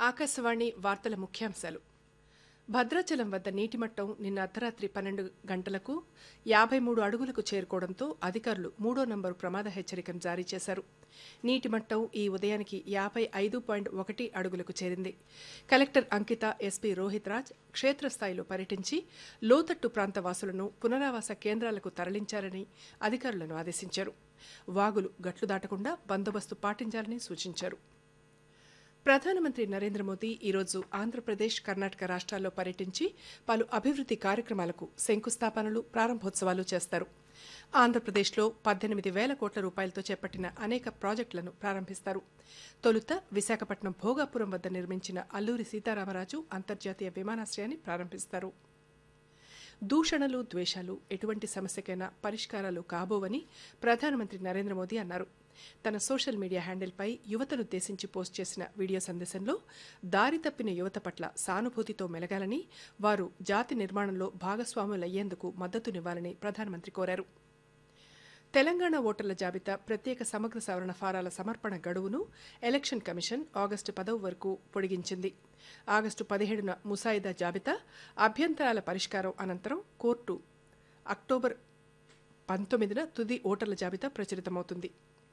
ఆకాశవాణి వార్తల ముఖ్యాంశాలు భద్రాచలం వద్ద నీటి మట్టం నిన్న అర్ధరాత్రి పన్నెండు గంటలకు యాభై మూడు అడుగులకు చేరుకోవడంతో అధికారులు మూడో నంబరు ప్రమాద హెచ్చరికను జారీ చేశారు నీటి మట్టం ఈ ఉదయానికి యాభై ఐదు పాయింట్ ఒకటి అడుగులకు చేరింది కలెక్టర్ అంకిత ఎస్పీ రోహిత్ రాజ్ క్షేత్రస్థాయిలో పర్యటించి లోతట్టు ప్రాంత వాసులను పునరావాస కేంద్రాలకు తరలించాలని అధికారులను ఆదేశించారు వాగులు గట్లు దాటకుండా బందోబస్తు పాటించాలని సూచించారు ప్రధానమంత్రి నరేంద్ర మోదీ ఈరోజు ఆంధ్రప్రదేశ్ కర్ణాటక రాష్ట్రాల్లో పర్యటించి పలు అభివృద్ది కార్యక్రమాలకు శంకుస్థాపనలు ప్రారంభోత్సవాలు చేస్తారు ఆంధ్రప్రదేశ్లో పద్దెనిమిది వేల కోట్ల రూపాయలతో చేపట్టిన అనేక ప్రాజెక్టులను ప్రారంభిస్తారు తొలుత విశాఖపట్నం భోగాపురం వద్ద నిర్మించిన అల్లూరి సీతారామరాజు అంతర్జాతీయ విమానాశ్రయాన్ని ప్రారంభిస్తారు దూషణలు ద్వేషాలు ఎటువంటి సమస్యకైనా పరిష్కారాలు కాబోవని ప్రధానమంత్రి నరేంద్ర మోదీ అన్నారు తన సోషల్ మీడియా హ్యాండిల్పై యువతనుద్దేశించి పోస్ట్ చేసిన వీడియో సందేశంలో దారి తప్పిన యువత పట్ల సానుభూతితో మెలగాలని వారు జాతి నిర్మాణంలో భాగస్వాములయ్యేందుకు మద్దతునివ్వాలని ప్రధానమంత్రి కోరారు తెలంగాణ ఓటర్ల జాబితా ప్రత్యేక సమగ్ర సవరణ ఫారాల సమర్పణ గడువును ఎలక్షన్ కమిషన్ ఆగస్టు పదవ వరకు పొడిగించింది ఆగస్టు పదిహేడున ముసాయిదా జాబితా అభ్యంతరాల పరిష్కారం అనంతరం కోర్టు అక్టోబర్ పంతొమ్మిదిన తుది ఓటర్ల జాబితా ప్రచురితమవుతుంది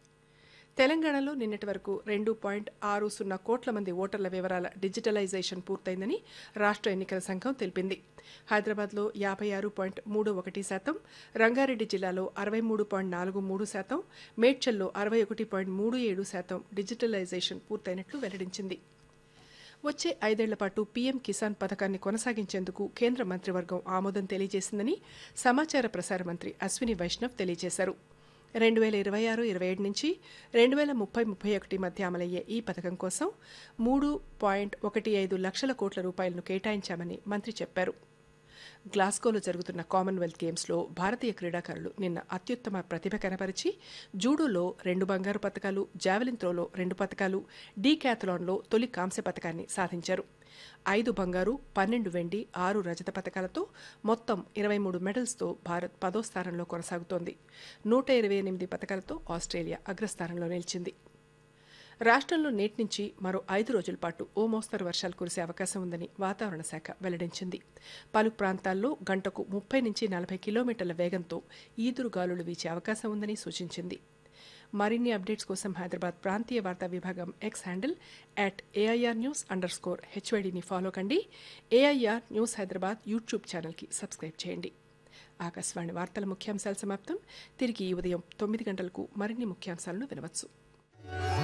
తెలంగాణలో నిన్నటి వరకు రెండు పాయింట్ ఆరు సున్నా కోట్ల మంది ఓటర్ల వివరాల డిజిటలైజేషన్ పూర్తయిందని రాష్ట్ర ఎన్నికల సంఘం తెలిపింది హైదరాబాద్లో యాభై ఆరు పాయింట్ మూడు ఒకటి శాతం రంగారెడ్డి జిల్లాలో అరవై మూడు పాయింట్ నాలుగు మూడు శాతం మేడ్చల్లో అరవై ఒకటి పాయింట్ మూడు ఏడు శాతం డిజిటలైజేషన్ పూర్తయినట్లు వెల్లడించింది వచ్చే ఐదేళ్ల పాటు పీఎం కిసాన్ పథకాన్ని కొనసాగించేందుకు కేంద్ర మంత్రివర్గం ఆమోదం తెలియజేసిందని సమాచార ప్రసార మంత్రి అశ్విని వైష్ణవ్ తెలియజేశారు రెండు వేల ఇరవై ఆరు ఇరవై ఏడు నుంచి రెండు వేల ముప్పై ముప్పై ఒకటి మధ్య అమలయ్యే ఈ పథకం కోసం మూడు పాయింట్ ఒకటి ఐదు లక్షల కోట్ల రూపాయలను కేటాయించామని మంత్రి చెప్పారు గ్లాస్గోలో జరుగుతున్న కామన్వెల్త్ గేమ్స్లో భారతీయ క్రీడాకారులు నిన్న అత్యుత్తమ ప్రతిభ కనపరిచి జూడోలో రెండు బంగారు పథకాలు జావెలిన్ త్రోలో రెండు పథకాలు డీ క్యాథలాన్లో తొలి కాంస్య పథకాన్ని సాధించారు ఐదు బంగారు పన్నెండు వెండి ఆరు రజత పథకాలతో మొత్తం ఇరవై మూడు మెడల్స్తో భారత్ పదో స్థానంలో కొనసాగుతోంది నూట ఇరవై ఎనిమిది పథకాలతో ఆస్ట్రేలియా అగ్రస్థానంలో నిలిచింది రాష్ట్రంలో నేటి నుంచి మరో ఐదు రోజుల పాటు ఓ మోస్తరు వర్షాలు కురిసే అవకాశం ఉందని వాతావరణ శాఖ వెల్లడించింది పలు ప్రాంతాల్లో గంటకు ముప్పై నుంచి నలభై కిలోమీటర్ల వేగంతో ఈదురు గాలులు వీచే అవకాశం ఉందని సూచించింది మరిన్ని అప్డేట్స్ కోసం హైదరాబాద్ ప్రాంతీయ వార్తా విభాగం X handle at AIR news under score హెచ్వైడిని ఫాలో కండి ఏఐఆర్ న్యూస్ హైదరాబాద్ యూట్యూబ్ ఛానల్కి సబ్స్క్రైబ్ చేయండి ఆకాశవాణి వార్తల ముఖ్యాంశాలు సమాప్తం తిరిగి ఈ ఉదయం తొమ్మిది గంటలకు మరిన్ని ముఖ్యాంశాలను వినవచ్చు